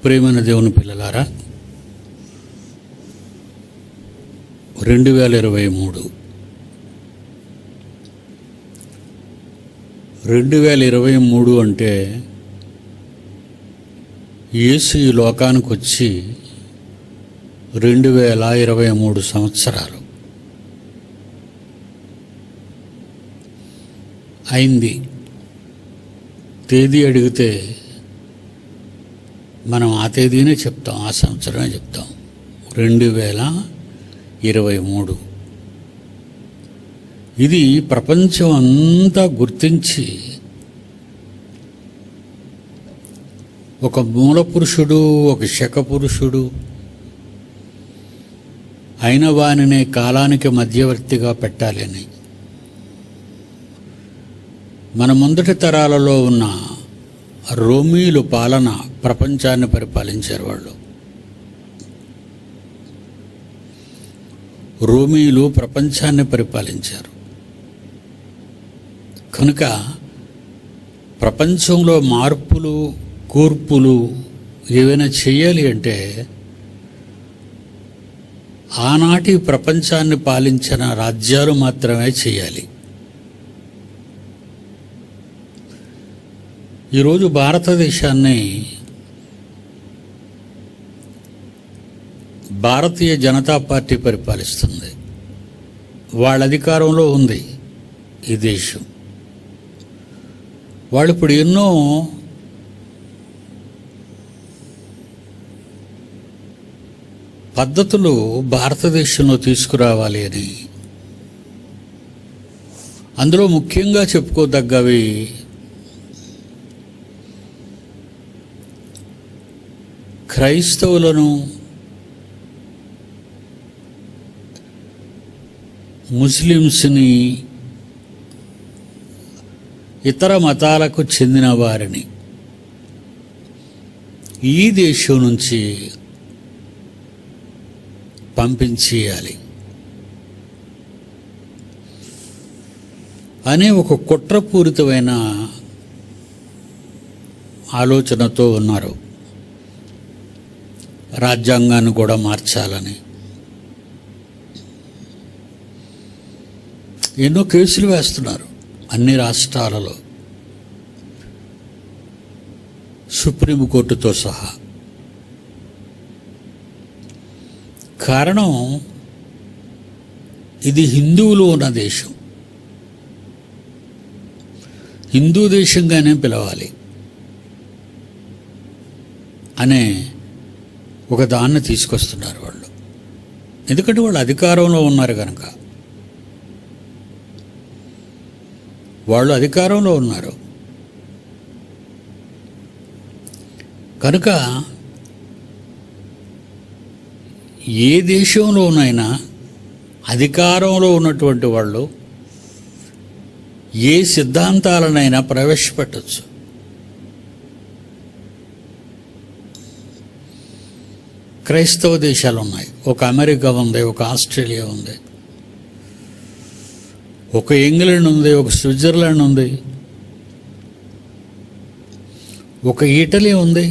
ప్రేమైన దేవుని పిల్లలారా రెండు వేల ఇరవై మూడు రెండు వేల ఇరవై మూడు అంటే యేసు ఈ లోకానికి వచ్చి రెండు వేల ఇరవై మూడు సంవత్సరాలు అయింది తేదీ అడిగితే మనం ఆ తేదీనే చెప్తాం ఆ సంవత్సరమే చెప్తాం రెండు వేల ఇరవై మూడు ఇది ప్రపంచం అంతా గుర్తించి ఒక మూల పురుషుడు ఒక శక పురుషుడు అయిన వానినే కాలానికి మధ్యవర్తిగా పెట్టాలని మన ముందటి తరాలలో ఉన్న రోమీలు పాలన ప్రపంచాన్ని పరిపాలించారు వాళ్ళు రోమీలు ప్రపంచాన్ని పరిపాలించారు కనుక ప్రపంచంలో మార్పులు కూర్పులు ఏవైనా చేయాలి అంటే ఆనాటి ప్రపంచాన్ని పాలించిన రాజ్యాలు మాత్రమే చేయాలి ఈరోజు భారతదేశాన్ని భారతీయ జనతా పార్టీ పరిపాలిస్తుంది వాళ్ళ అధికారంలో ఉంది ఈ దేశం వాళ్ళు ఇప్పుడు ఎన్నో పద్ధతులు భారతదేశంలో తీసుకురావాలి అని అందులో ముఖ్యంగా చెప్పుకోదగ్గవి క్రైస్తవులను ముస్లిమ్స్ని ఇతర మతాలకు చెందిన వారిని ఈ దేశం నుంచి పంపించేయాలి అనే ఒక కుట్రపూరితమైన ఆలోచనతో ఉన్నారు రాజ్యాంగాన్ని కూడా మార్చాలని ఎన్నో కేసులు వేస్తున్నారు అన్ని రాష్ట్రాలలో సుప్రీంకోర్టుతో సహా కారణం ఇది హిందువులు ఉన్న దేశం హిందూ దేశంగానే పిలవాలి అనే ఒక దాన్ని తీసుకొస్తున్నారు వాళ్ళు ఎందుకంటే వాళ్ళు అధికారంలో ఉన్నారు కనుక వాళ్ళు అధికారంలో ఉన్నారు కనుక ఏ దేశంలోనైనా అధికారంలో ఉన్నటువంటి వాళ్ళు ఏ సిద్ధాంతాలనైనా ప్రవేశపెట్టచ్చు క్రైస్తవ దేశాలు ఉన్నాయి ఒక అమెరికా ఉంది ఒక ఆస్ట్రేలియా ఉంది ఒక ఇంగ్లాండ్ ఉంది ఒక స్విట్జర్లాండ్ ఉంది ఒక ఇటలీ ఉంది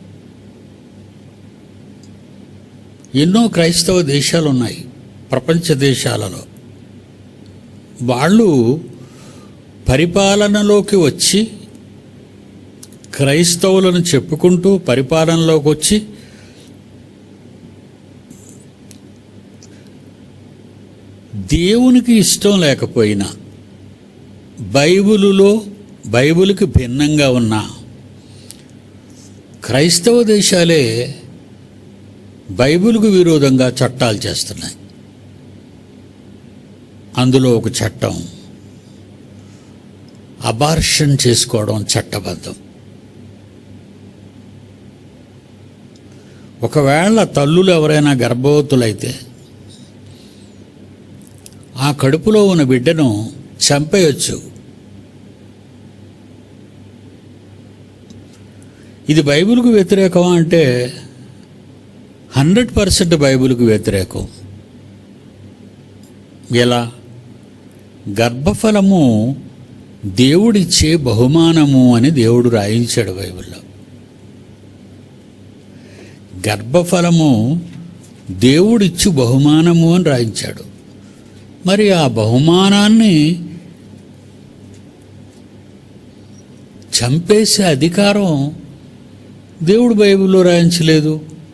ఎన్నో క్రైస్తవ దేశాలు ఉన్నాయి ప్రపంచ దేశాలలో వాళ్ళు పరిపాలనలోకి వచ్చి క్రైస్తవులను చెప్పుకుంటూ పరిపాలనలోకి వచ్చి దేవునికి ఇష్టం లేకపోయినా బైబిలులో బైబిల్కి భిన్నంగా ఉన్న క్రైస్తవ దేశాలే బైబిల్కు విరోధంగా చట్టాలు చేస్తున్నాయి అందులో ఒక చట్టం అబార్షన్ చేసుకోవడం చట్టబద్ధం ఒకవేళ తల్లులు ఎవరైనా గర్భవతులైతే ఆ కడుపులో ఉన్న బిడ్డను చంపేయచ్చు ఇది బైబిల్కు వ్యతిరేకమా అంటే హండ్రెడ్ పర్సెంట్ బైబిల్కు వ్యతిరేకం ఎలా గర్భఫలము దేవుడిచ్చే బహుమానము అని దేవుడు రాయించాడు బైబిల్లో గర్భఫలము దేవుడిచ్చు బహుమానము అని రాయించాడు మరి ఆ బహుమానాన్ని చంపేసే అధికారం దేవుడు బైబిల్లో రాయించలేదు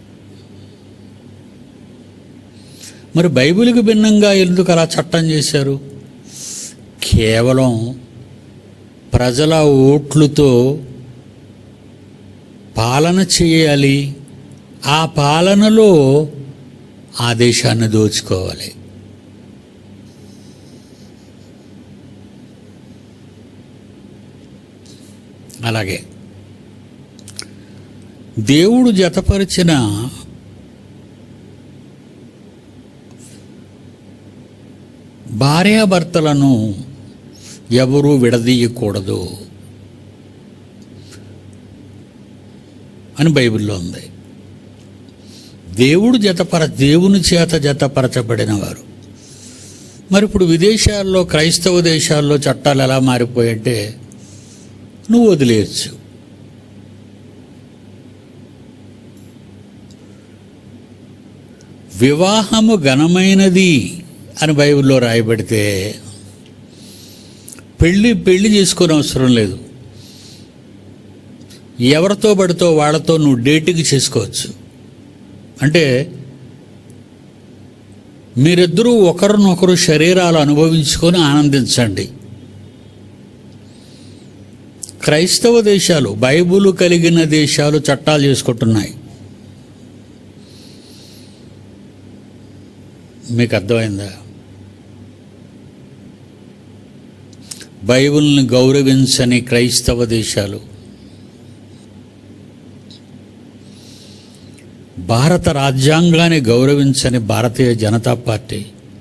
మరి బైబిల్కి భిన్నంగా ఎందుకు అలా చట్టం చేశారు కేవలం ప్రజల ఓట్లతో పాలన చేయాలి ఆ పాలనలో ఆ దేశాన్ని దోచుకోవాలి అలాగే దేవుడు జతపరిచిన భార్యాభర్తలను ఎవరూ విడదీయకూడదు అని బైబిల్లో ఉంది దేవుడు జతపర దేవుని చేత జతపరచబడిన వారు మరి ఇప్పుడు విదేశాల్లో క్రైస్తవ దేశాల్లో చట్టాలు ఎలా మారిపోయంటే నువ్వు వదిలేయచ్చు వివాహము ఘనమైనది అని బైబిల్లో రాయబడితే పెళ్ళి పెళ్లి చేసుకునే అవసరం లేదు ఎవరితో పడితో వాళ్ళతో నువ్వు డేటింగ్ చేసుకోవచ్చు అంటే మీరిద్దరూ ఒకరినొకరు శరీరాలు అనుభవించుకొని ఆనందించండి క్రైస్తవ దేశాలు బైబుల్ కలిగిన దేశాలు చట్టాలు చేసుకుంటున్నాయి మీకు అర్థమైందా బైబిల్ని గౌరవించని క్రైస్తవ దేశాలు భారత రాజ్యాంగాన్ని గౌరవించని భారతీయ జనతా పార్టీ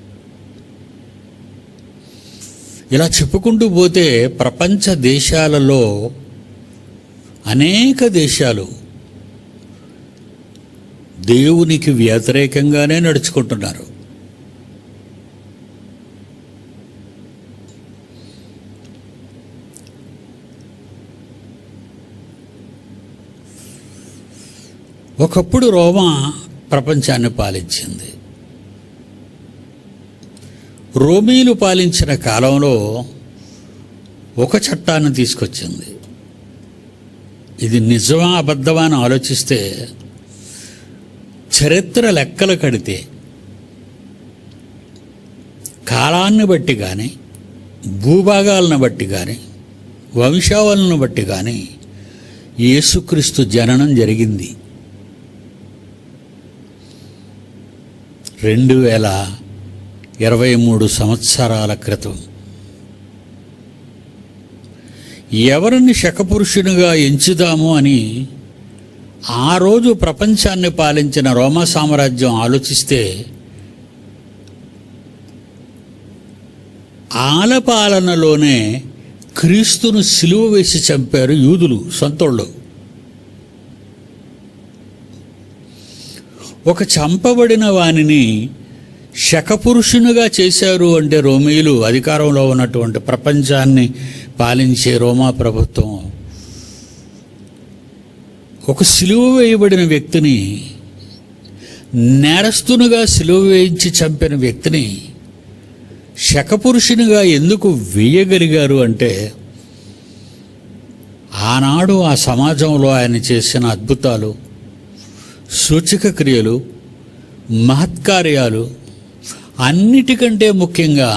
ఇలా చెప్పుకుంటూ పోతే ప్రపంచ దేశాలలో అనేక దేశాలు దేవునికి వ్యతిరేకంగానే నడుచుకుంటున్నారు ఒకప్పుడు రోమా ప్రపంచాన్ని పాలించింది రోమీలు పాలించిన కాలంలో ఒక చట్టాన్ని తీసుకొచ్చింది ఇది నిజమా అబద్ధమా అని ఆలోచిస్తే చరిత్ర లెక్కలు కడితే కాలాన్ని బట్టి కానీ భూభాగాలను బట్టి కానీ వంశావళిని బట్టి కానీ యేసుక్రీస్తు జననం జరిగింది రెండు వేల ఇరవై మూడు సంవత్సరాల క్రితం ఎవరిని శకపురుషునిగా ఎంచుదాము అని ఆ రోజు ప్రపంచాన్ని పాలించిన రోమా సామ్రాజ్యం ఆలోచిస్తే ఆలపాలనలోనే క్రీస్తును సిలువ వేసి చంపారు యూదులు సొంతోళ్ళు ఒక చంపబడిన వానిని శకపురుషునిగా చేశారు అంటే రోమీయులు అధికారంలో ఉన్నటువంటి ప్రపంచాన్ని పాలించే రోమా ప్రభుత్వం ఒక సిలువ వేయబడిన వ్యక్తిని నేరస్తునిగా సిలువ వేయించి చంపిన వ్యక్తిని శకపురుషునిగా ఎందుకు వేయగలిగారు అంటే ఆనాడు ఆ సమాజంలో ఆయన చేసిన అద్భుతాలు సూచక క్రియలు మహత్కార్యాలు అన్నిటికంటే ముఖ్యంగా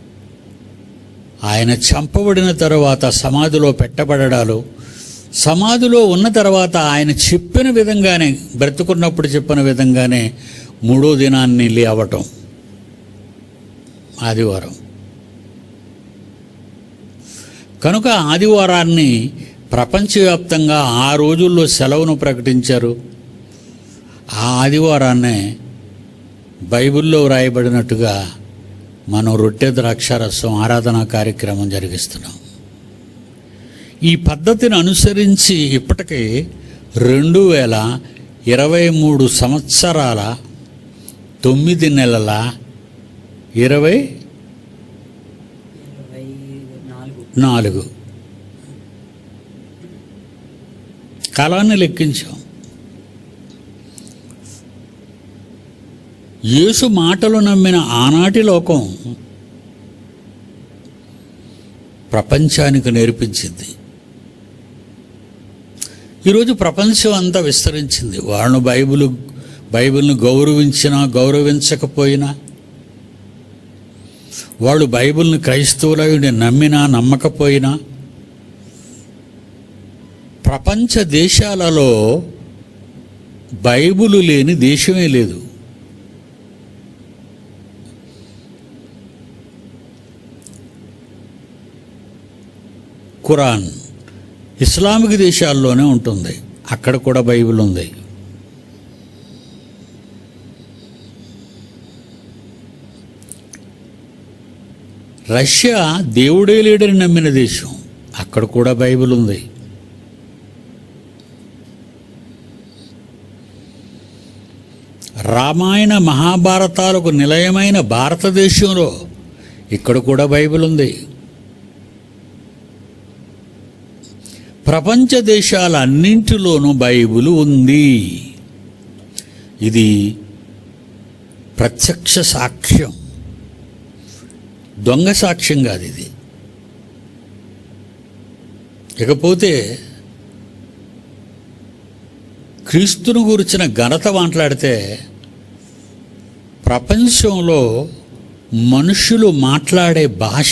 ఆయన చంపబడిన తర్వాత సమాధిలో పెట్టబడడాలు సమాధిలో ఉన్న తర్వాత ఆయన చెప్పిన విధంగానే బ్రతుకున్నప్పుడు చెప్పిన విధంగానే మూడో దినాన్ని లేవటం ఆదివారం కనుక ఆదివారాన్ని ప్రపంచవ్యాప్తంగా ఆ రోజుల్లో సెలవును ప్రకటించారు ఆ ఆదివారాన్నే బైబిల్లో వ్రాయబడినట్టుగా మనం రొట్టె ద్రాక్షారసం ఆరాధనా కార్యక్రమం జరిగిస్తున్నాం ఈ పద్ధతిని అనుసరించి ఇప్పటికీ రెండు వేల ఇరవై మూడు సంవత్సరాల తొమ్మిది నెలల ఇరవై ఇరవై నాలుగు నాలుగు కాలాన్ని లెక్కించాం యేసు మాటలు నమ్మిన ఆనాటి లోకం ప్రపంచానికి నేర్పించింది ఈరోజు ప్రపంచం అంతా విస్తరించింది వాళ్ళను బైబిల్ బైబిల్ను గౌరవించినా గౌరవించకపోయినా వాళ్ళు బైబిల్ని క్రైస్తవులని నమ్మినా నమ్మకపోయినా ప్రపంచ దేశాలలో బైబిలు లేని దేశమే లేదు ఖురాన్ ఇస్లామిక్ దేశాల్లోనే ఉంటుంది అక్కడ కూడా బైబిల్ ఉంది రష్యా దేవుడే లేడని నమ్మిన దేశం అక్కడ కూడా బైబిల్ ఉంది రామాయణ మహాభారతాలకు నిలయమైన భారతదేశంలో ఇక్కడ కూడా బైబిల్ ఉంది ప్రపంచ దేశాలన్నింటిలోనూ బైబిల్ ఉంది ఇది ప్రత్యక్ష సాక్ష్యం దొంగ సాక్ష్యం కాదు ఇది ఇకపోతే క్రీస్తును గురించిన ఘనత మాట్లాడితే ప్రపంచంలో మనుషులు మాట్లాడే భాష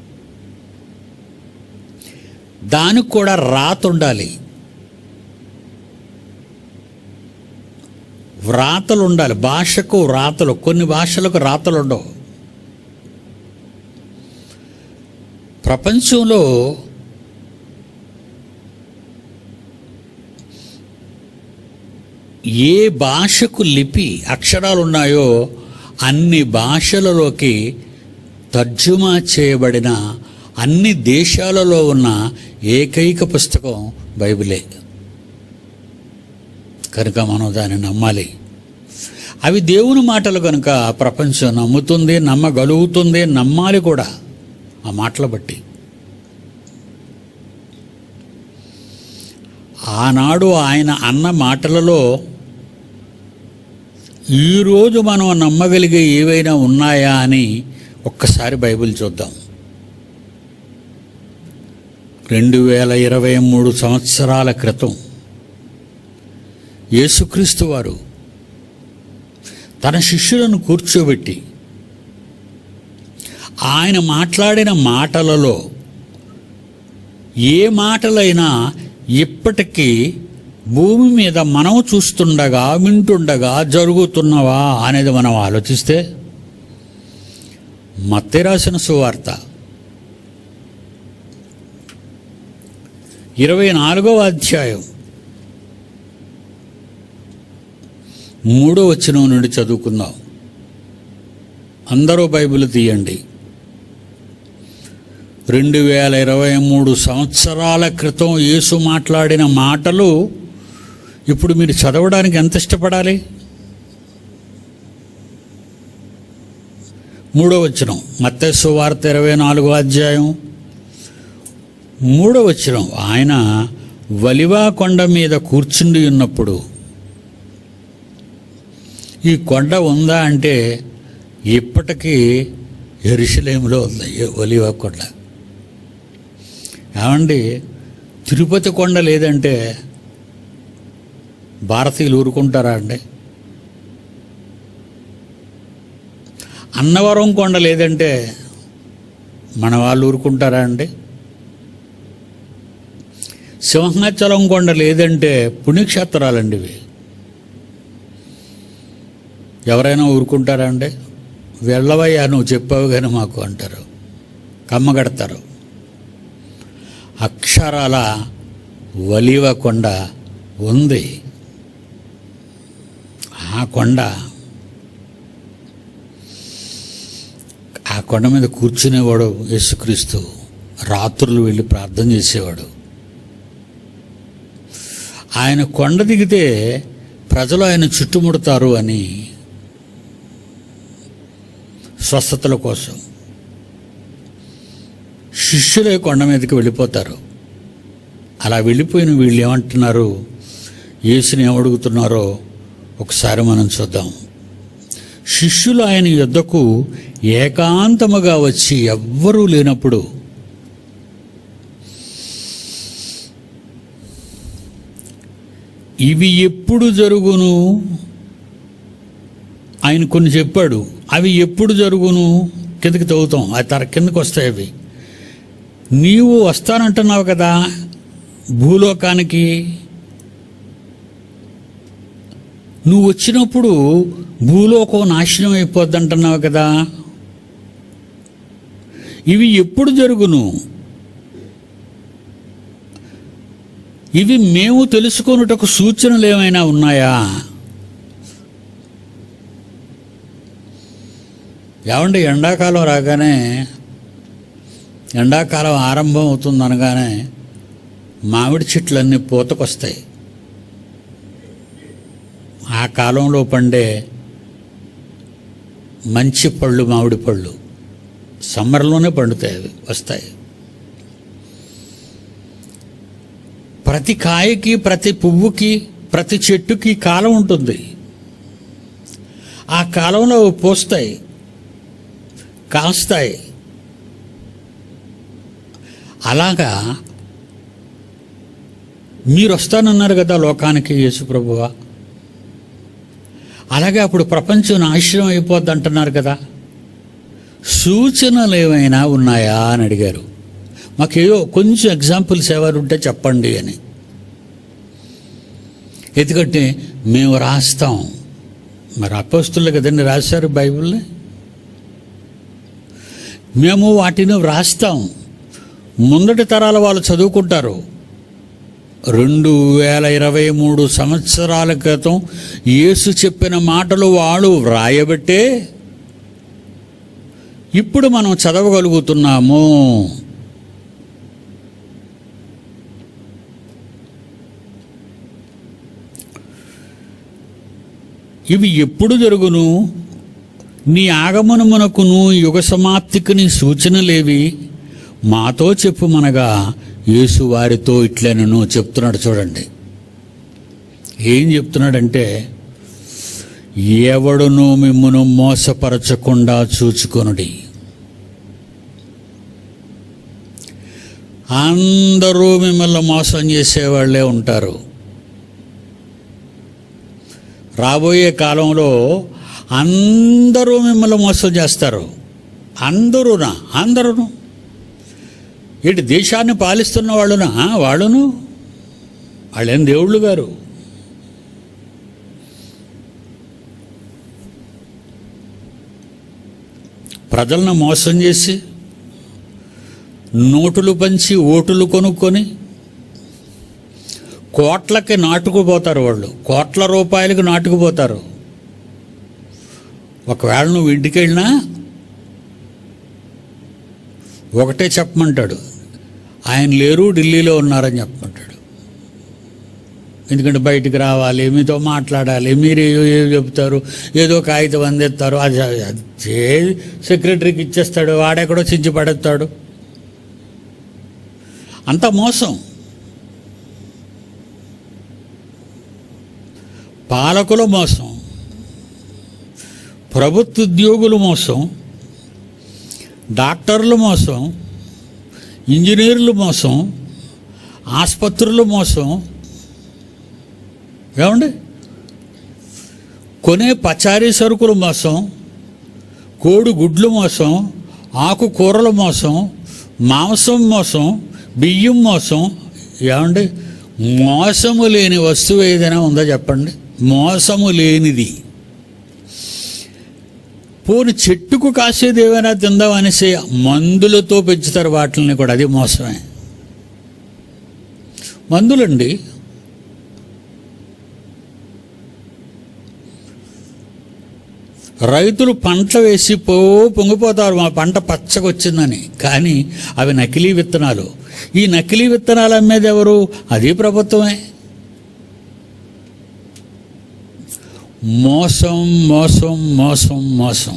దానికి కూడా రాత ఉండాలి వ్రాతలు ఉండాలి భాషకు రాతలు కొన్ని భాషలకు రాతలు ఉండవు ప్రపంచంలో ఏ భాషకు లిపి అక్షరాలు ఉన్నాయో అన్ని భాషలలోకి తర్జుమా చేయబడిన అన్ని దేశాలలో ఉన్న ఏకైక పుస్తకం బైబిలే కనుక మనం దాన్ని నమ్మాలి అవి దేవుని మాటలు కనుక ప్రపంచం నమ్ముతుంది నమ్మగలుగుతుంది నమ్మాలి కూడా ఆ మాటలు బట్టి ఆనాడు ఆయన అన్న మాటలలో ఈరోజు మనం నమ్మగలిగే ఏవైనా ఉన్నాయా అని ఒక్కసారి బైబిల్ చూద్దాం రెండు వేల ఇరవై మూడు సంవత్సరాల క్రితం యేసుక్రీస్తు వారు తన శిష్యులను కూర్చోబెట్టి ఆయన మాట్లాడిన మాటలలో ఏ మాటలైనా ఇప్పటికీ భూమి మీద మనం చూస్తుండగా వింటుండగా జరుగుతున్నవా అనేది మనం ఆలోచిస్తే మత్తే రాసిన సువార్త ఇరవై నాలుగవ అధ్యాయం మూడో వచనం నుండి చదువుకుందాం అందరూ బైబిల్ తీయండి రెండు వేల ఇరవై మూడు సంవత్సరాల క్రితం యేసు మాట్లాడిన మాటలు ఇప్పుడు మీరు చదవడానికి ఎంత ఇష్టపడాలి మూడో వచనం మత్తస్సు వార్త ఇరవై నాలుగో అధ్యాయం మూడో వచనం ఆయన వలివా కొండ మీద కూర్చుండి ఉన్నప్పుడు ఈ కొండ ఉందా అంటే ఇప్పటికీ ఎరుసలేములో ఉంది ఈ ఒలివా కొండ ఏమండి తిరుపతి కొండ లేదంటే భారతీయులు ఊరుకుంటారా అండి అన్నవరం కొండ లేదంటే మన వాళ్ళు ఊరుకుంటారా అండి సింహాచలం కొండ లేదంటే పుణ్యక్షేత్రాలండి ఇవి ఎవరైనా ఊరుకుంటారా అండి వెళ్ళవయ్యా నువ్వు చెప్పావు కానీ మాకు అంటారు కమ్మగడతారు అక్షరాల వలివ కొండ ఉంది ఆ కొండ ఆ కొండ మీద కూర్చునేవాడు యేసుక్రీస్తు రాత్రులు వెళ్ళి ప్రార్థన చేసేవాడు ఆయన కొండ దిగితే ప్రజలు ఆయన చుట్టుముడతారు అని స్వస్థతల కోసం శిష్యులే కొండ మీదకి వెళ్ళిపోతారు అలా వెళ్ళిపోయిన వీళ్ళు ఏమంటున్నారు యేసుని ఏమడుగుతున్నారో ఒకసారి మనం చూద్దాం శిష్యులు ఆయన యొద్దకు ఏకాంతముగా వచ్చి ఎవ్వరూ లేనప్పుడు ఇవి ఎప్పుడు జరుగును ఆయన కొన్ని చెప్పాడు అవి ఎప్పుడు జరుగును కిందకి తవ్వుతాం అది తర కిందకి వస్తాయి అవి నీవు వస్తానంటున్నావు కదా భూలోకానికి నువ్వు వచ్చినప్పుడు భూలోకం నాశనం అయిపోద్ది అంటున్నావు కదా ఇవి ఎప్పుడు జరుగును ఇవి మేము తెలుసుకొనుటకు సూచనలు ఏమైనా ఉన్నాయా ఏమండి ఎండాకాలం రాగానే ఎండాకాలం ఆరంభం అవుతుంది అనగానే మామిడి చెట్లన్నీ పూతకొస్తాయి ఆ కాలంలో పండే మంచి పళ్ళు మామిడి పళ్ళు సమ్మర్లోనే పండుతాయి అవి వస్తాయి ప్రతి కాయకి ప్రతి పువ్వుకి ప్రతి చెట్టుకి కాలం ఉంటుంది ఆ కాలంలో అవి పూస్తాయి కాస్తాయి అలాగా మీరు వస్తానన్నారు కదా లోకానికి యేసుప్రభువా అలాగే అప్పుడు ప్రపంచం నాశనం అయిపోద్ది అంటున్నారు కదా సూచనలు ఏమైనా ఉన్నాయా అని అడిగారు మాకేదో కొంచెం ఎగ్జాంపుల్స్ ఎవరు ఉంటే చెప్పండి అని ఎందుకంటే మేము రాస్తాం మరి అపోస్తులు కదండి రాశారు బైబిల్ని మేము వాటిని వ్రాస్తాం ముందటి తరాల వాళ్ళు చదువుకుంటారు రెండు వేల ఇరవై మూడు సంవత్సరాల క్రితం యేసు చెప్పిన మాటలు వాళ్ళు వ్రాయబట్టే ఇప్పుడు మనం చదవగలుగుతున్నాము ఇవి ఎప్పుడు జరుగును నీ ఆగమనమునకును యుగ సమాప్తికి నీ సూచనలేవి మాతో చెప్పుమనగా యేసు వారితో ఇట్లనను చెప్తున్నాడు చూడండి ఏం చెప్తున్నాడంటే ఎవడును మిమ్మును మోసపరచకుండా చూచుకొనుడి అందరూ మిమ్మల్ని మోసం చేసేవాళ్ళే ఉంటారు రాబోయే కాలంలో అందరూ మిమ్మల్ని మోసం చేస్తారు అందరూనా అందరూను ఏంటి దేశాన్ని పాలిస్తున్న వాళ్ళునా ఆ, వాళ్ళును వాళ్ళేం దేవుళ్ళు గారు ప్రజలను మోసం చేసి నోటులు పంచి ఓటులు కొనుక్కొని కోట్లకి నాటుకుపోతారు వాళ్ళు కోట్ల రూపాయలకు నాటుకుపోతారు ఒకవేళ నువ్వు ఇంటికి వెళ్ళినా ఒకటే చెప్పమంటాడు ఆయన లేరు ఢిల్లీలో ఉన్నారని చెప్పమంటాడు ఎందుకంటే బయటికి రావాలి మీతో మాట్లాడాలి మీరు ఏ- ఏం చెప్తారు ఏదో కాగితం అందిస్తారు అది అది చే- సెక్రటరీకి ఇచ్చేస్తాడు వాడెక్కడో చించి పడేస్తాడు అంత మోసం పాలకుల మోసం ప్రభుత్వ ఉద్యోగులు మోసం డాక్టర్లు మోసం ఇంజనీర్లు మోసం ఆసుపత్రులు మోసం ఏమండి కొనే పచారీ సరుకులు మోసం కోడి గుడ్లు మోసం ఆకుకూరల మోసం మాంసం మోసం బియ్యం మోసం ఏమండి మోసము లేని వస్తువు ఏదైనా ఉందా చెప్పండి మోసము లేనిది పోని చెట్టుకు కాసేది ఏమైనా తిందాం అనేసి మందులతో పెంచుతారు వాటిని కూడా అది మోసమే మందులండి రైతులు పంట వేసి పో పొంగిపోతారు మా పంట పచ్చగా వచ్చిందని కానీ అవి నకిలీ విత్తనాలు ఈ నకిలీ విత్తనాలు అమ్మేది ఎవరు అది ప్రభుత్వమే మోసం మోసం మోసం మోసం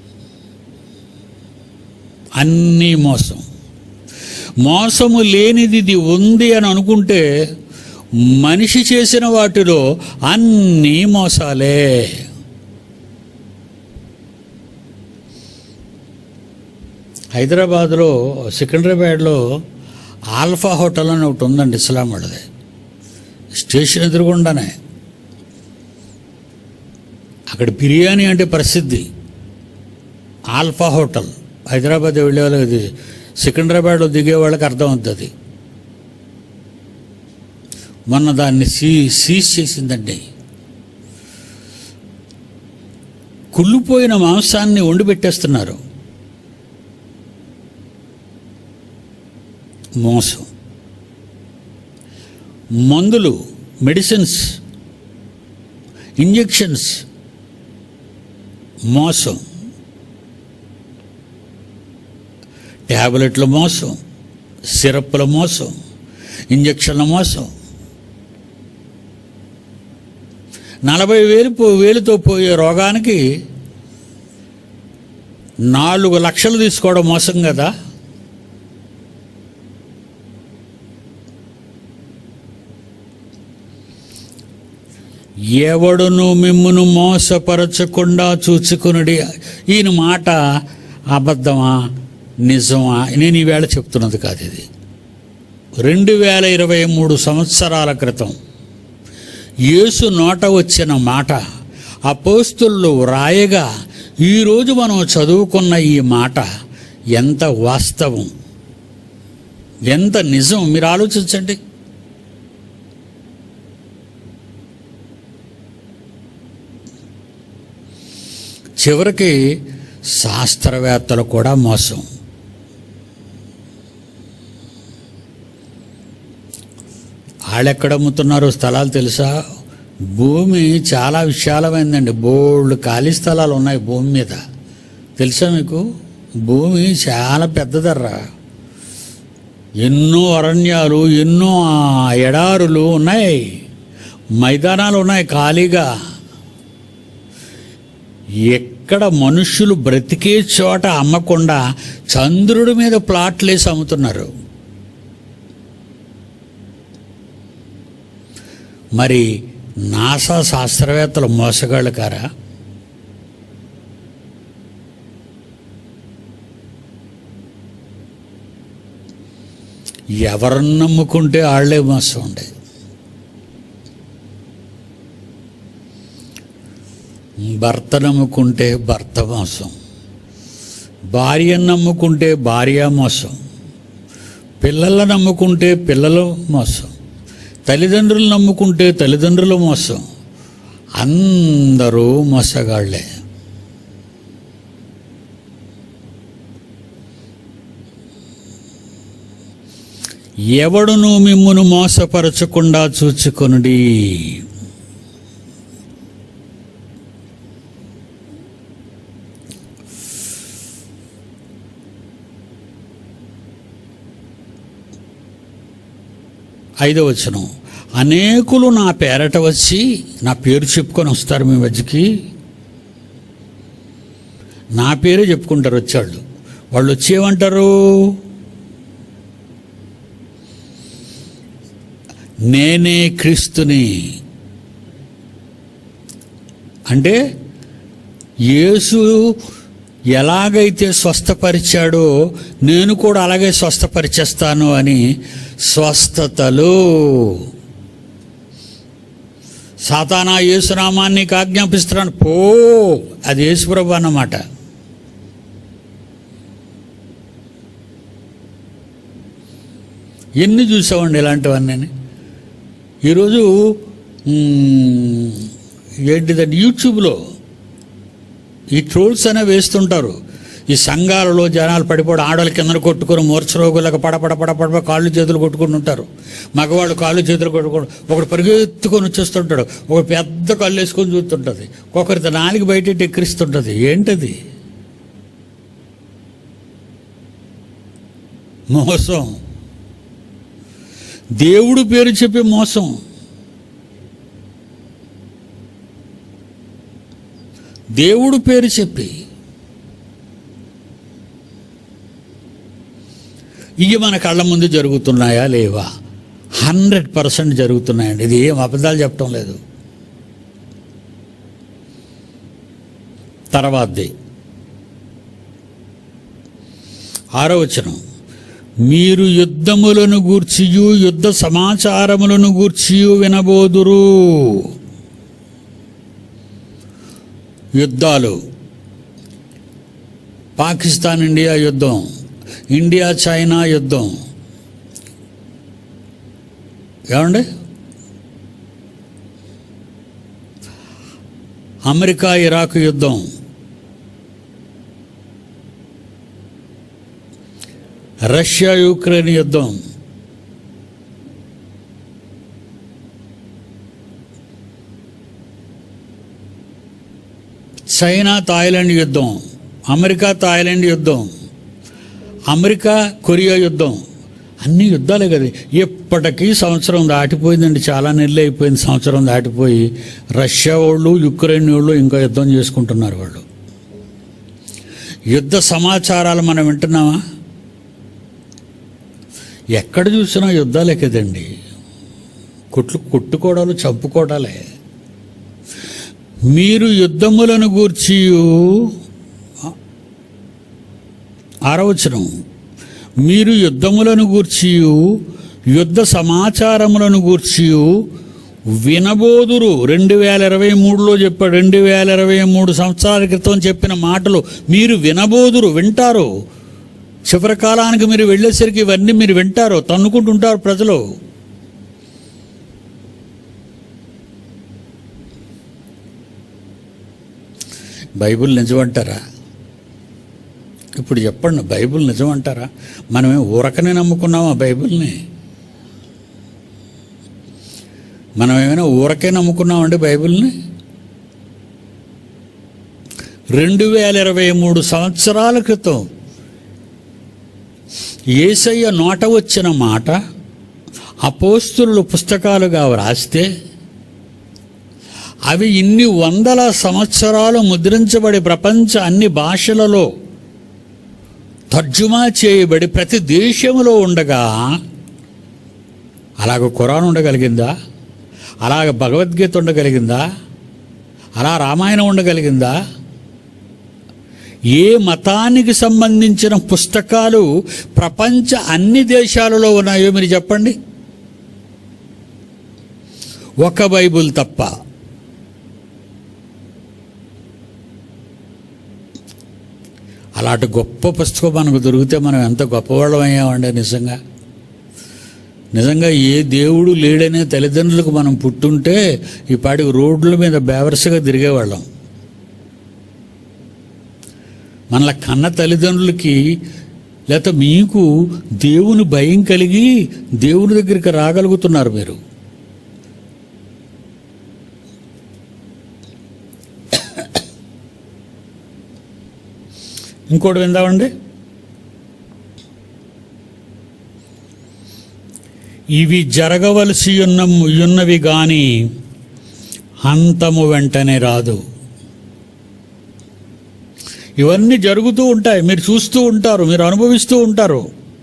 అన్నీ మోసం మోసము లేనిది ఇది ఉంది అని అనుకుంటే మనిషి చేసిన వాటిలో అన్నీ మోసాలే హైదరాబాద్లో సికింద్రాబాద్లో ఆల్ఫా హోటల్ అని ఒకటి ఉందండి ఇస్లాం వాళ్ళది స్టేషన్ ఎదురుగుండానే అక్కడ బిర్యానీ అంటే ప్రసిద్ధి ఆల్ఫా హోటల్ హైదరాబాద్ వెళ్ళే వాళ్ళకి ఇది సికింద్రాబాద్లో దిగే వాళ్ళకి అర్థమవుతుంది మొన్న దాన్ని సీ సీజ్ చేసిందండి కుళ్ళిపోయిన మాంసాన్ని వండి పెట్టేస్తున్నారు మోసం మందులు మెడిసిన్స్ ఇంజెక్షన్స్ మోసం ట్యాబ్లెట్ల మోసం సిరప్ల మోసం ఇంజక్షన్ల మోసం నలభై వేలు పో- వేలుతో పోయే రోగానికి నాలుగు లక్షలు తీసుకోవడం మోసం కదా ఎవడును మిమ్మును మోసపరచకుండా చూచుకునుడి ఈయన మాట అబద్ధమా నిజమా నేను ఈవేళ చెప్తున్నది కాదు ఇది రెండు వేల ఇరవై మూడు సంవత్సరాల క్రితం యేసు నోట వచ్చిన మాట అపోస్తులు వ్రాయగా ఈరోజు మనం చదువుకున్న ఈ మాట ఎంత వాస్తవం ఎంత నిజం మీరు ఆలోచించండి చివరికి శాస్త్రవేత్తలు కూడా మోసం వాళ్ళెక్కడ అమ్ముతున్నారు స్థలాలు తెలుసా భూమి చాలా విశాలమైందండి బోల్డ్ ఖాళీ స్థలాలు ఉన్నాయి భూమి మీద తెలుసా మీకు భూమి చాలా పెద్దదర్రా ఎన్నో అరణ్యాలు ఎన్నో ఆ, ఎడారులు ఉన్నాయి మైదానాలు ఉన్నాయి ఖాళీగా ఎక్కడ మనుషులు బ్రతికే చోట అమ్మకుండా చంద్రుడి మీద ప్లాట్లేసి అమ్ముతున్నారు మరి నాసా శాస్త్రవేత్తలు మోసగాళ్ళు కారా ఎవరిని నమ్ముకుంటే వాళ్ళే మోసం ఉండే భర్త నమ్ముకుంటే భర్త మోసం భార్యను నమ్ముకుంటే భార్య మోసం పిల్లలను నమ్ముకుంటే పిల్లలు మోసం తల్లిదండ్రులు నమ్ముకుంటే తల్లిదండ్రులు మోసం అందరూ మోసగాళ్లే ఎవడును మిమ్మును మోసపరచకుండా చూచుకొనుడి ఐదో వచనం అనేకులు నా పేరట వచ్చి నా పేరు చెప్పుకొని వస్తారు మీ మధ్యకి నా పేరే చెప్పుకుంటారు వచ్చాళ్ళు వాళ్ళు వచ్చేమంటారు నేనే క్రీస్తుని అంటే యేసు ఎలాగైతే స్వస్థపరిచాడో నేను కూడా అలాగే స్వస్థపరిచేస్తాను అని స్వస్థతలు సాతానా యేసునామాన్ని నీకు ఆజ్ఞాపిస్తున్నాను పో అది యేసుప్రభు అన్నమాట ఎన్ని చూసామండి ఇలాంటివన్నీ ఈరోజు మ్, ఏంటిదండి యూట్యూబ్లో ఈ ట్రోల్స్ అనేవి వేస్తుంటారు ఈ సంఘాలలో జనాలు పడిపోవడం ఆడవాళ్ళ కింద కొట్టుకొని మూర్ఛరోగులకు పడపడ పడపడ కాళ్ళు చేతులు కొట్టుకుని ఉంటారు మగవాళ్ళు కాళ్ళు చేతులు కొట్టుకొని ఒకడు పరిగెత్తుకొని వచ్చేస్తుంటాడు ఒక పెద్ద కళ్ళు వేసుకొని చూస్తుంటుంది ఒకరితో నాలుగు బయట ఎక్కిరిస్తుంటుంది ఏంటది మోసం దేవుడు పేరు చెప్పి మోసం దేవుడు పేరు చెప్పి ఇవి మన కళ్ళ ముందు జరుగుతున్నాయా లేవా హండ్రెడ్ పర్సెంట్ జరుగుతున్నాయండి ఇది ఏం అబద్ధాలు చెప్పటం లేదు తర్వాతది ఆరో వచనం మీరు యుద్ధములను గూర్చియు యుద్ధ సమాచారములను గూర్చియు వినబోదురు యుద్ధాలు పాకిస్తాన్ ఇండియా యుద్ధం ఇండియా చైనా యుద్ధం ఏమండి అమెరికా ఇరాక్ యుద్ధం రష్యా యుక్రెయిన్ యుద్ధం చైనా థాయిలాండ్ యుద్ధం అమెరికా థాయిలాండ్ యుద్ధం అమెరికా కొరియా యుద్ధం అన్ని యుద్ధాలే కదా ఇప్పటికీ సంవత్సరం దాటిపోయిందండి చాలా నెలలు అయిపోయింది సంవత్సరం దాటిపోయి రష్యా వాళ్ళు యుక్రెయిన్ వాళ్ళు ఇంకా యుద్ధం చేసుకుంటున్నారు వాళ్ళు యుద్ధ సమాచారాలు మనం వింటున్నామా ఎక్కడ చూసినా యుద్ధాలే కదండి కొట్లు కొట్టుకోవడాలు చంపుకోవడాలే మీరు యుద్ధములను గూర్చి ఆరవచనం మీరు యుద్ధములను గూర్చి యుద్ధ సమాచారములను గూర్చి వినబోదురు రెండు వేల ఇరవై మూడులో చెప్పాడు రెండు వేల ఇరవై మూడు సంవత్సరాల క్రితం చెప్పిన మాటలు మీరు వినబోదురు వింటారు చివరి కాలానికి మీరు వెళ్ళేసరికి ఇవన్నీ మీరు వింటారు తన్నుకుంటుంటారు ప్రజలు బైబిల్ నిజమంటారా ఇప్పుడు చెప్పండి బైబిల్ నిజమంటారా మనమే ఊరకనే నమ్ముకున్నామా బైబిల్ని మనం ఏమైనా ఊరకే నమ్ముకున్నామండి బైబిల్ని రెండు వేల ఇరవై మూడు సంవత్సరాల క్రితం ఏసయ్య నోట వచ్చిన మాట అపోస్తులు పుస్తకాలుగా వ్రాస్తే అవి ఇన్ని వందల సంవత్సరాలు ముద్రించబడి ప్రపంచ అన్ని భాషలలో తర్జుమా చేయబడి ప్రతి దేశంలో ఉండగా అలాగ ఖురాన్ ఉండగలిగిందా అలాగ భగవద్గీత ఉండగలిగిందా అలా రామాయణం ఉండగలిగిందా ఏ మతానికి సంబంధించిన పుస్తకాలు ప్రపంచ అన్ని దేశాలలో ఉన్నాయో మీరు చెప్పండి ఒక బైబుల్ తప్ప అలాంటి గొప్ప పుస్తకం మనకు దొరికితే మనం ఎంత గొప్పవాళ్ళం అయ్యామండి నిజంగా నిజంగా ఏ దేవుడు లేడనే తల్లిదండ్రులకు మనం పుట్టుంటే ఈ పాటికి రోడ్ల మీద బేవర్సగా తిరిగేవాళ్ళం మనల కన్న తల్లిదండ్రులకి లేకపోతే మీకు దేవుని భయం కలిగి దేవుని దగ్గరికి రాగలుగుతున్నారు మీరు ఇంకోటి విందామండి ఇవి జరగవలసి ఉన్న ఉన్నవి కానీ అంతము వెంటనే రాదు ఇవన్నీ జరుగుతూ ఉంటాయి మీరు చూస్తూ ఉంటారు మీరు అనుభవిస్తూ ఉంటారు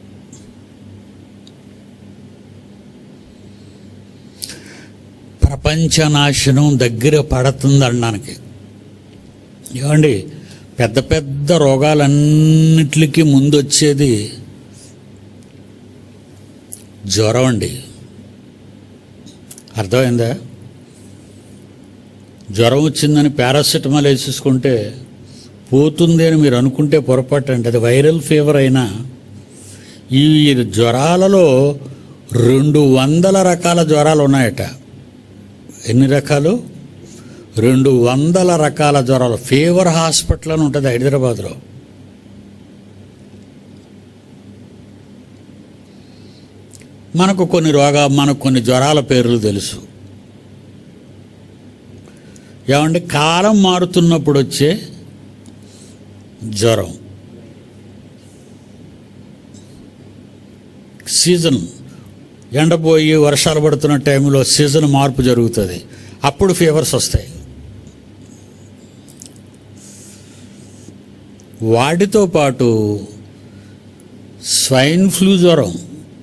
ప్రపంచ నాశనం దగ్గర పడుతుంది అనడానికి ఏమండి పెద్ద పెద్ద రోగాలన్నిటికీ ముందు వచ్చేది జ్వరం అండి అర్థమైందా జ్వరం వచ్చిందని పారాసిటమాల్ వేసేసుకుంటే పోతుంది అని మీరు అనుకుంటే పొరపాటు అండి అది వైరల్ ఫీవర్ అయినా ఈ జ్వరాలలో రెండు వందల రకాల జ్వరాలు ఉన్నాయట ఎన్ని రకాలు రెండు వందల రకాల జ్వరాలు ఫీవర్ హాస్పిటల్ అని ఉంటుంది హైదరాబాద్లో మనకు కొన్ని రోగా మనకు కొన్ని జ్వరాల పేర్లు తెలుసు ఏమంటే కాలం మారుతున్నప్పుడు వచ్చే జ్వరం సీజన్ ఎండపోయి వర్షాలు పడుతున్న టైంలో సీజన్ మార్పు జరుగుతుంది అప్పుడు ఫీవర్స్ వస్తాయి వాటితో పాటు స్వైన్ ఫ్లూ జ్వరం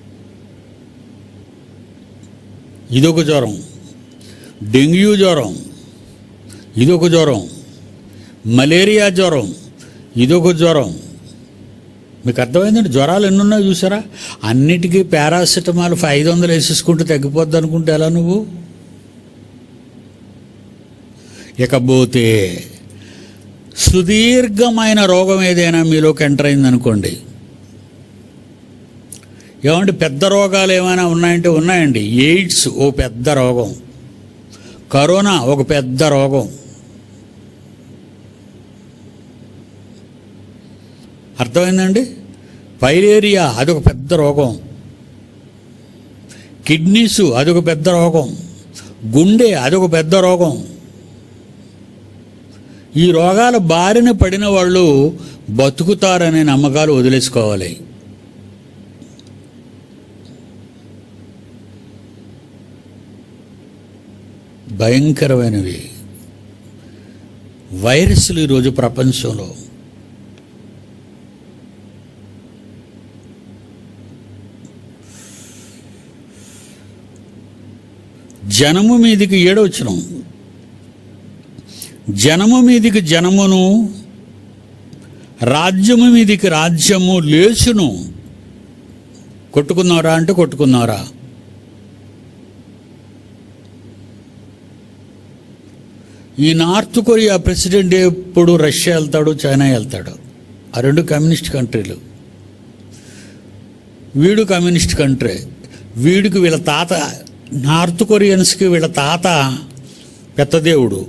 ఇదొక జ్వరం డెంగ్యూ జ్వరం ఇదొక జ్వరం మలేరియా జ్వరం ఇదొక జ్వరం మీకు అర్థమైందండి జ్వరాలు ఎన్ని ఉన్నాయో చూసారా అన్నిటికీ పారాసిటమాల్ ఐదు వందలు వేసేసుకుంటే తగ్గిపోద్ది అనుకుంటే ఎలా నువ్వు ఇకపోతే సుదీర్ఘమైన రోగం ఏదైనా మీలోకి ఎంటర్ అయిందనుకోండి ఏమంటే పెద్ద రోగాలు ఏమైనా ఉన్నాయంటే ఉన్నాయండి ఎయిడ్స్ ఓ పెద్ద రోగం కరోనా ఒక పెద్ద రోగం అర్థమైందండి పైలేరియా అదొక పెద్ద రోగం కిడ్నీసు అదొక పెద్ద రోగం గుండె అదొక పెద్ద రోగం ఈ రోగాల బారిన పడిన వాళ్ళు బతుకుతారనే నమ్మకాలు వదిలేసుకోవాలి భయంకరమైనవి వైరస్లు ఈరోజు ప్రపంచంలో జనము మీదికి ఏడవచ్చును జనము మీదికి జనమును రాజ్యము మీదికి రాజ్యము లేచును కొట్టుకున్నారా అంటే కొట్టుకున్నారా ఈ నార్త్ కొరియా ప్రెసిడెంట్ ఎప్పుడు రష్యా వెళ్తాడు చైనా వెళ్తాడు ఆ రెండు కమ్యూనిస్ట్ కంట్రీలు వీడు కమ్యూనిస్ట్ కంట్రీ వీడికి వీళ్ళ తాత నార్త్ కొరియన్స్కి వీళ్ళ తాత పెద్ద దేవుడు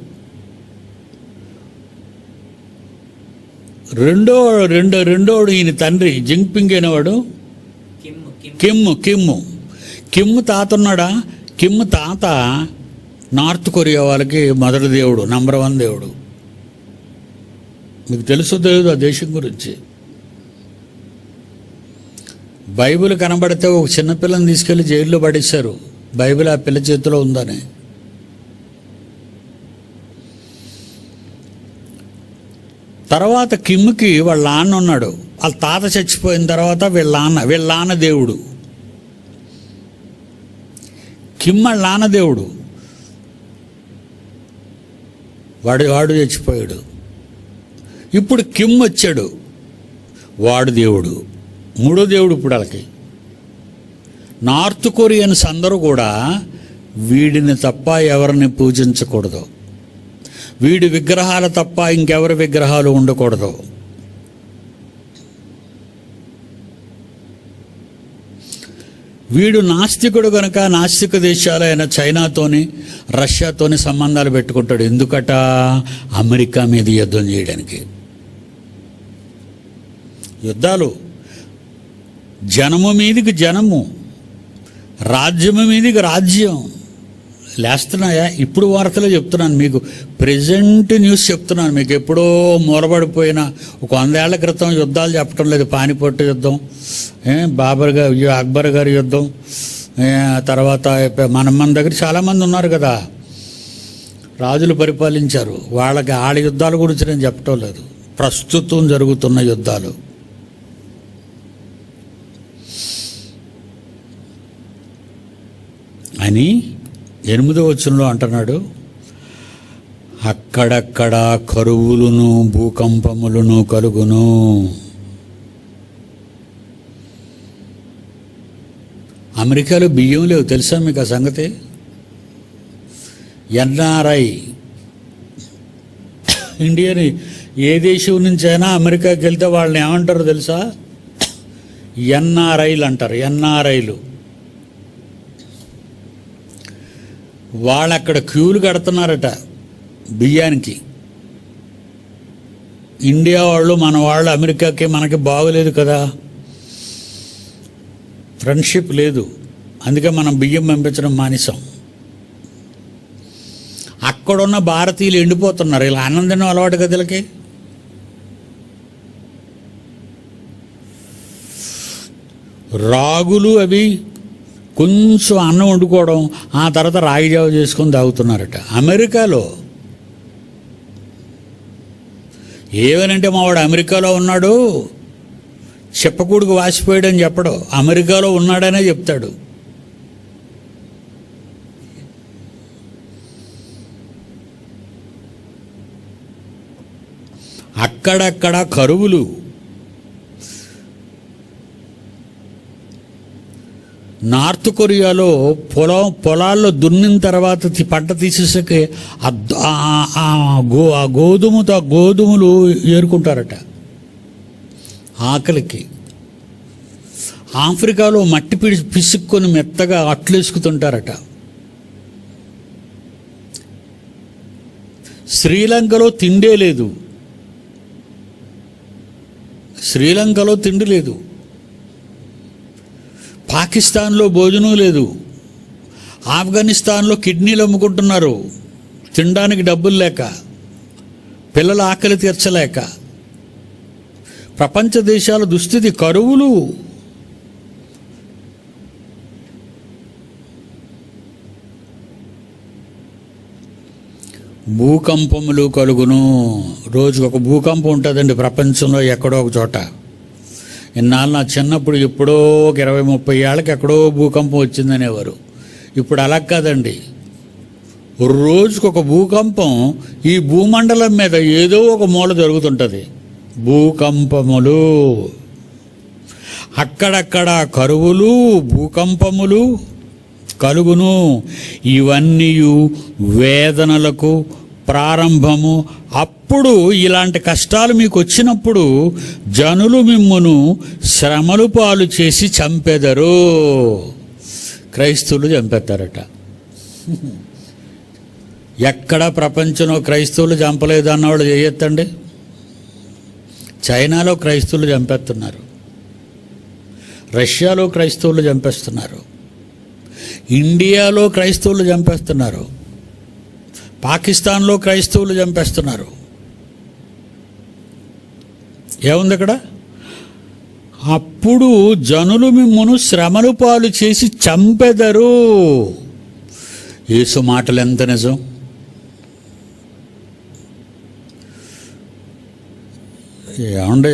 రెండో రెండో రెండోడు ఈయన తండ్రి జింగ్పింగ్ అనేవాడు Kim Kim Kim Kim Kim తాత ఉన్నాడా కిమ్ తాత నార్త్ కొరియా వాళ్ళకి మొదటి దేవుడు నంబర్ వన్ దేవుడు మీకు తెలుసో తెలియదు ఆ దేశం గురించి బైబిల్ కనబడితే ఒక చిన్నపిల్లని తీసుకెళ్లి జైల్లో పడేశారు బైబిల్ ఆ పిల్ల చేతిలో ఉందని తర్వాత కిమ్కి వాళ్ళ నాన్న ఉన్నాడు వాళ్ళ తాత చచ్చిపోయిన తర్వాత వీళ్ళ నాన్న వీళ్ళ నాన్న దేవుడు కిమ్ వాళ్ళ నాన్న దేవుడు వాడు వాడు చచ్చిపోయాడు ఇప్పుడు కిమ్ వచ్చాడు వాడు దేవుడు మూడో దేవుడు ఇప్పుడు వాళ్ళకి నార్త్ కొరియన్స్ అందరూ కూడా వీడిని తప్ప ఎవరిని పూజించకూడదు వీడి విగ్రహాలు తప్ప ఇంకెవరి విగ్రహాలు ఉండకూడదు వీడు నాస్తికుడు కనుక నాస్తిక దేశాలైన చైనాతోని రష్యాతోని సంబంధాలు పెట్టుకుంటాడు ఎందుకట అమెరికా మీద యుద్ధం చేయడానికి యుద్ధాలు జనము మీదికి జనము రాజ్యము మీదికి రాజ్యం లేస్తున్నాయా ఇప్పుడు వార్తలు చెప్తున్నాను మీకు ప్రజెంట్ న్యూస్ చెప్తున్నాను మీకు ఎప్పుడో మూలబడిపోయిన ఒక వందేళ్ల క్రితం యుద్ధాలు చెప్పడం లేదు పానిపట్టు యుద్ధం ఏ, బాబర్ గారు అక్బర్ గారి యుద్ధం ఏ, తర్వాత మన మన దగ్గర చాలామంది ఉన్నారు కదా రాజులు పరిపాలించారు వాళ్ళకి ఆడ యుద్ధాల గురించి నేను చెప్పటం లేదు ప్రస్తుతం జరుగుతున్న యుద్ధాలు అని ఎనిమిదో వచనంలో అంటున్నాడు అక్కడక్కడ కరువులును భూకంపములను కలుగును అమెరికాలో బియ్యం లేవు తెలుసా మీకు ఆ సంగతి ఎన్ఆర్ఐ ఇండియన్ ఏ దేశం నుంచైనా అమెరికాకి వెళ్తే వాళ్ళని ఏమంటారు తెలుసా ఎన్ఆర్ఐలు అంటారు ఎన్ఆర్ఐలు వాళ్ళు అక్కడ క్యూలు కడుతున్నారట బియ్యానికి ఇండియా వాళ్ళు మన వాళ్ళు అమెరికాకి మనకి బాగోలేదు కదా ఫ్రెండ్షిప్ లేదు అందుకే మనం బియ్యం పంపించడం మానేసాం అక్కడున్న భారతీయులు ఎండిపోతున్నారు ఇలా ఆనందం అలవాటు కదా వీళ్ళకి రాగులు అవి కొంచెం అన్నం వండుకోవడం ఆ తర్వాత రాగి జావ చేసుకొని తాగుతున్నారట అమెరికాలో ఏమనంటే మావాడు అమెరికాలో ఉన్నాడు చెప్పకూడుకు వాసిపోయాడని చెప్పడు అమెరికాలో ఉన్నాడనే చెప్తాడు అక్కడక్కడ కరువులు నార్త్ కొరియాలో పొలం పొలాల్లో దున్నిన తర్వాత తి- పంట తీసేసాక ఆ ద- ఆ- ఆ గో ఆ గోధుమతో ఆ గోధుమలు ఏరుకుంటారట ఆకలికి ఆఫ్రికాలో మట్టి పిడి పిసుక్కొని మెత్తగా అట్లేసుకుతుంటారట శ్రీలంకలో తిండే లేదు శ్రీలంకలో తిండి లేదు పాకిస్తాన్లో భోజనం లేదు ఆఫ్ఘనిస్తాన్లో కిడ్నీలు అమ్ముకుంటున్నారు తినడానికి డబ్బులు లేక పిల్లల ఆకలి తీర్చలేక ప్రపంచ దేశాల దుస్థితి కరువులు భూకంపములు కలుగును రోజుకు ఒక భూకంపం ఉంటుందండి ప్రపంచంలో ఎక్కడో ఒక చోట ఇన్నాళ్ళు నా చిన్నప్పుడు ఎప్పుడో ఒక ఇరవై ముప్పై ఏళ్ళకి ఎక్కడో భూకంపం వచ్చిందనేవారు ఇప్పుడు అలా కాదండి రోజుకు ఒక భూకంపం ఈ భూమండలం మీద ఏదో ఒక మూల జరుగుతుంటుంది భూకంపములు అక్కడక్కడ కరువులు భూకంపములు కలుగును ఇవన్నీ వేదనలకు ప్రారంభము అప్పుడు ఇలాంటి కష్టాలు మీకు వచ్చినప్పుడు జనులు మిమ్మును శ్రమలు పాలు చేసి చంపెదరు క్రైస్తవులు చంపేస్తారట ఎక్కడ ప్రపంచంలో క్రైస్తవులు చంపలేదు అన్నవాళ్ళు చేయొద్దండి చైనాలో క్రైస్తవులు చంపేస్తున్నారు రష్యాలో క్రైస్తవులు చంపేస్తున్నారు ఇండియాలో క్రైస్తవులు చంపేస్తున్నారు పాకిస్తాన్లో క్రైస్తవులు చంపేస్తున్నారు ఏముంది అక్కడ అప్పుడు జనులు మిమ్మును శ్రమలు పాలు చేసి చంపెదరు యేసు మాటలు ఎంత నిజం ఏమండి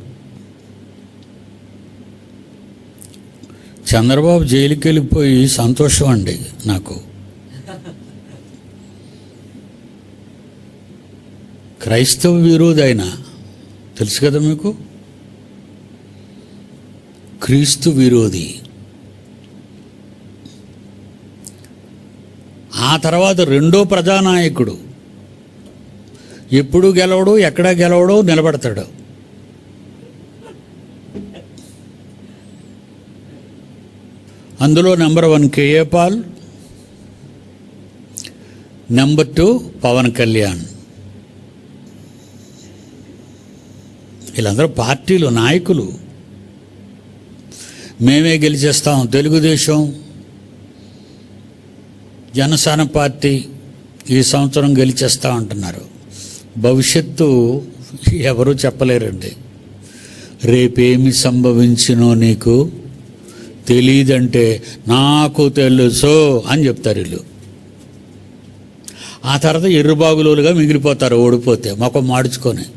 చంద్రబాబు జైలుకి వెళ్ళిపోయి సంతోషం అండి నాకు క్రైస్తవ విరోధి ఆయన తెలుసు కదా మీకు క్రీస్తు విరోధి ఆ తర్వాత రెండో ప్రజానాయకుడు ఎప్పుడు గెలవడు ఎక్కడ గెలవడో నిలబడతాడు అందులో number one KA Paul number two Pawan Kalyan వీళ్ళందరూ పార్టీలు నాయకులు మేమే గెలిచేస్తాం తెలుగుదేశం జనసేన పార్టీ ఈ సంవత్సరం గెలిచేస్తాం అంటున్నారు భవిష్యత్తు ఎవరూ చెప్పలేరండి రేపేమి సంభవించినో నీకు తెలియదంటే నాకు తెలుసు అని చెప్తారు వీళ్ళు ఆ తర్వాత ఎర్రుబాగులుగా మిగిలిపోతారు ఓడిపోతే మొఖం మాడుచుకొని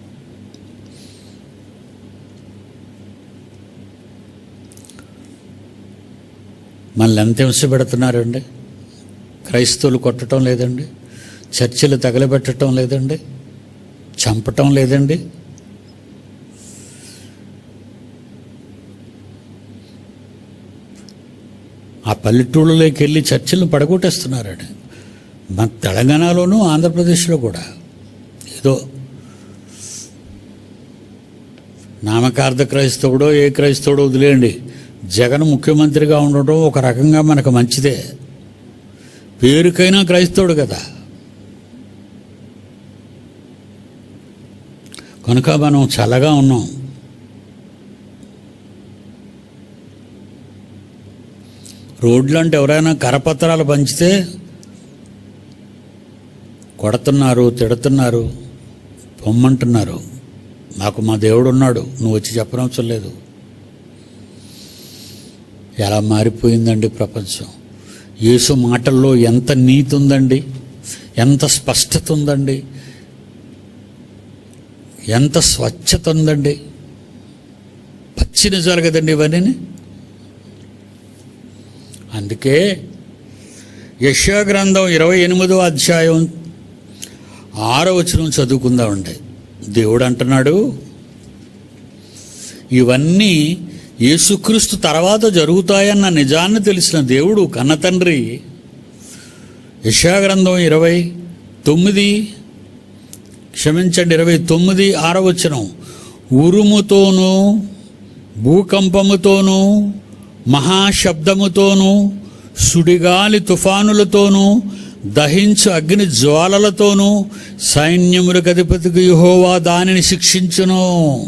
మనల్ని ఎంత హింస పెడుతున్నారండి క్రైస్తవులు కొట్టడం లేదండి చర్చిలు తగలబెట్టడం లేదండి చంపటం లేదండి ఆ పల్లెటూళ్ళలోకి వెళ్ళి చర్చిలను పడగొట్టేస్తున్నారండి మన తెలంగాణలోనూ ఆంధ్రప్రదేశ్లో కూడా ఏదో నామకార్థ క్రైస్తవుడో ఏ క్రైస్తవుడో వదిలేయండి జగన్ ముఖ్యమంత్రిగా ఉండటం ఒక రకంగా మనకు మంచిదే పేరుకైనా క్రైస్తవుడు కదా కనుక మనం చల్లగా ఉన్నాం రోడ్లు అంటే ఎవరైనా కరపత్రాలు పంచితే కొడుతున్నారు తిడుతున్నారు పొమ్మంటున్నారు నాకు మా దేవుడు ఉన్నాడు నువ్వు వచ్చి చెప్పనవసరం లేదు ఎలా మారిపోయిందండి ప్రపంచం యేసు మాటల్లో ఎంత నీతి ఉందండి ఎంత స్పష్టత ఉందండి ఎంత స్వచ్ఛత ఉందండి పచ్చి నిజాలు కదండి ఇవన్నీ అందుకే యశా గ్రంథం ఇరవై ఎనిమిదో అధ్యాయం ఆరో వచనం చదువుకుందామండి దేవుడు అంటున్నాడు ఇవన్నీ యేసుక్రీస్తు తర్వాత జరుగుతాయన్న నిజాన్ని తెలిసిన దేవుడు కన్నతండ్రి యశాగ్రంథం ఇరవై తొమ్మిది క్షమించండి ఇరవై తొమ్మిది ఆరవచనం ఉరుముతోనూ భూకంపముతోనూ మహాశబ్దముతోనూ సుడిగాలి తుఫానులతోనూ దహించు అగ్ని జ్వాలలతోనూ సైన్యములకు అధిపతికి యెహోవా దానిని శిక్షించును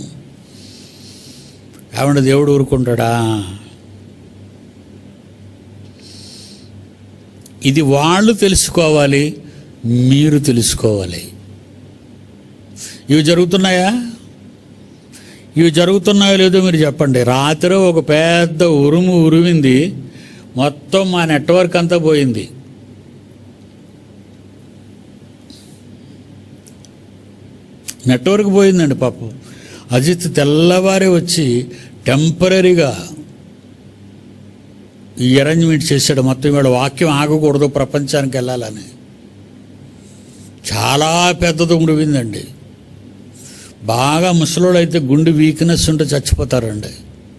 ఏమంటే దేవుడు ఊరుకుంటాడా ఇది వాళ్ళు తెలుసుకోవాలి మీరు తెలుసుకోవాలి ఇవి జరుగుతున్నాయా ఇవి జరుగుతున్నాయో లేదో మీరు చెప్పండి రాత్రి ఒక పెద్ద ఉరుము ఉరిమింది మొత్తం మా నెట్వర్క్ అంతా పోయింది నెట్వర్క్ పోయిందండి పాపం అజిత్ తెల్లవారే వచ్చి టెంపరీగా ఈ అరేంజ్మెంట్ చేశాడు మొత్తం ఇవాళ వాక్యం ఆగకూడదు ప్రపంచానికి వెళ్ళాలని చాలా పెద్దది ఉండిపోయిందండి బాగా ముసలోళ్ళు అయితే గుండె వీక్నెస్ ఉంటే చచ్చిపోతారండి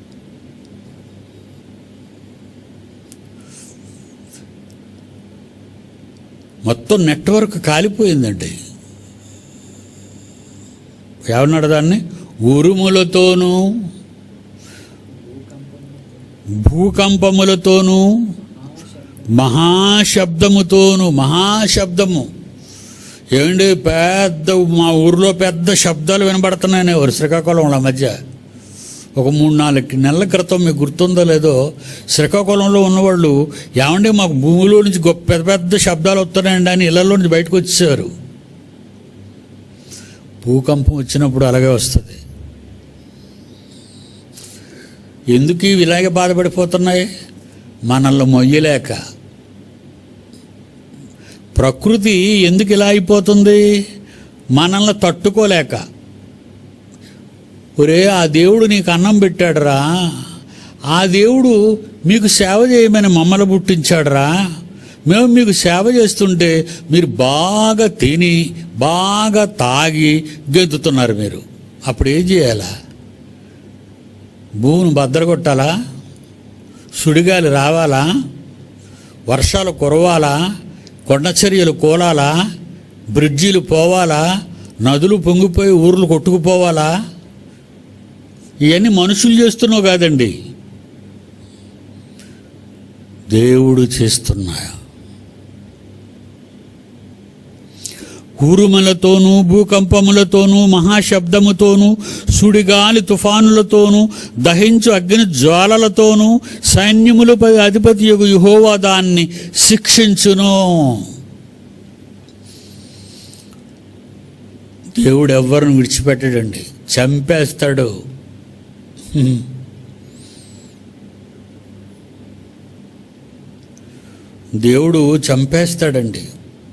మొత్తం నెట్వర్క్ కాలిపోయిందండి ఏమన్నాడు దాన్ని ఉరుములతోనూ భూకంపములతోనూ మహాశబ్దముతోనూ మహాశబ్దము ఏమండి పెద్ద మా ఊర్లో పెద్ద శబ్దాలు వినబడుతున్నాయని ఎవరు శ్రీకాకుళంలో మధ్య ఒక మూడు నాలుగు నెలల క్రితం మీకు గుర్తుందో లేదో శ్రీకాకుళంలో ఉన్నవాళ్ళు ఏమండి మాకు భూమిలో నుంచి గొప్ప పెద్ద పెద్ద శబ్దాలు వస్తున్నాయండి అని ఇళ్లలో నుంచి బయటకు వచ్చేసారు భూకంపం వచ్చినప్పుడు అలాగే వస్తుంది ఎందుకు ఇవి ఇలాగే బాధపడిపోతున్నాయి మనల్ని మొయ్యలేక ప్రకృతి ఎందుకు ఇలా అయిపోతుంది మనల్ని తట్టుకోలేక ఒరే ఆ దేవుడు నీకు అన్నం పెట్టాడురా ఆ దేవుడు మీకు సేవ చేయమని మమ్మల్ని పుట్టించాడురా మేము మీకు సేవ చేస్తుంటే మీరు బాగా తిని బాగా తాగి గెంతుతున్నారు మీరు అప్పుడు ఏం చేయాలా భూమిని భద్రగొట్టాలా సుడిగాలి రావాలా వర్షాలు కురవాలా కొండచర్యలు కూలాలా బ్రిడ్జీలు పోవాలా నదులు పొంగిపోయి ఊర్లు కొట్టుకుపోవాలా ఇవన్నీ మనుషులు చేస్తున్నావు కాదండి దేవుడు చేస్తున్నాయా ఉరుములతోనూ భూకంపములతోనూ మహాశబ్దముతోనూ సుడిగాలి తుఫానులతోనూ దహించు అగ్ని జ్వాలలతోనూ సైన్యములపై అధిపతి యొక్క యుహోవా దాన్ని శిక్షించును దేవుడు ఎవ్వరిని విడిచిపెట్టడండి చంపేస్తాడు హ్మ్. దేవుడు చంపేస్తాడండి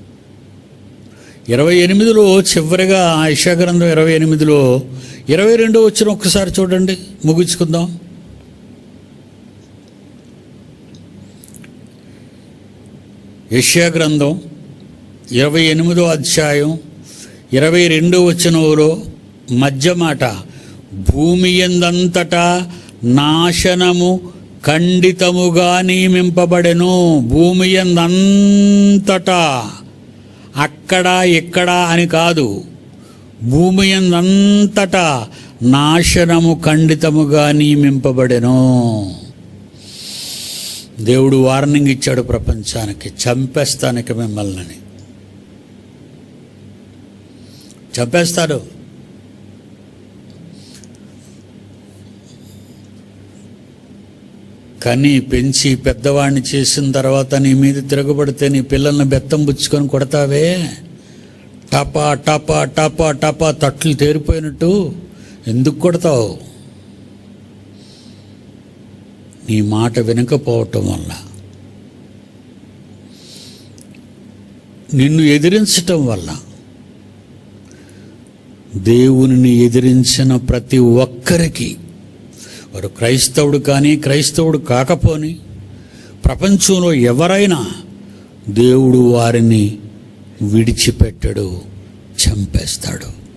ఇరవై ఎనిమిదిలో చివరిగా ఐషా గ్రంథం ఇరవై ఎనిమిదిలో ఇరవై రెండో వచ్చిన ఒక్కసారి చూడండి ముగించుకుందాం యష్యా గ్రంథం ఇరవై ఎనిమిదో అధ్యాయం ఇరవై రెండో వచనంలో మధ్య మాట భూమి ఎందంతటా నాశనము ఖండితముగా నియమింపబడెను భూమి ఎందంతటా అక్కడ ఇక్కడ అని కాదు భూమి ఎందంతటా నాశనము ఖండితముగా నియమింపబడెను దేవుడు వార్నింగ్ ఇచ్చాడు ప్రపంచానికి చంపేస్తానికి మిమ్మల్ని చంపేస్తాడు కని పెంచి పెద్దవాడిని చేసిన తర్వాత నీ మీద తిరగబడితే నీ పిల్లల్ని బెత్తం పుచ్చుకొని కొడతావే టపా టపా టపా టపా తట్లు తేరిపోయినట్టు ఎందుకు కొడతావు నీ మాట వినకపోవటం వల్ల నిన్ను ఎదిరించటం వల్ల దేవునిని ఎదిరించిన ప్రతి ఒక్కరికి వాడు క్రైస్తవుడు కానీ క్రైస్తవుడు కాకపోని ప్రపంచంలో ఎవరైనా దేవుడు వారిని విడిచిపెట్టడు చంపేస్తాడు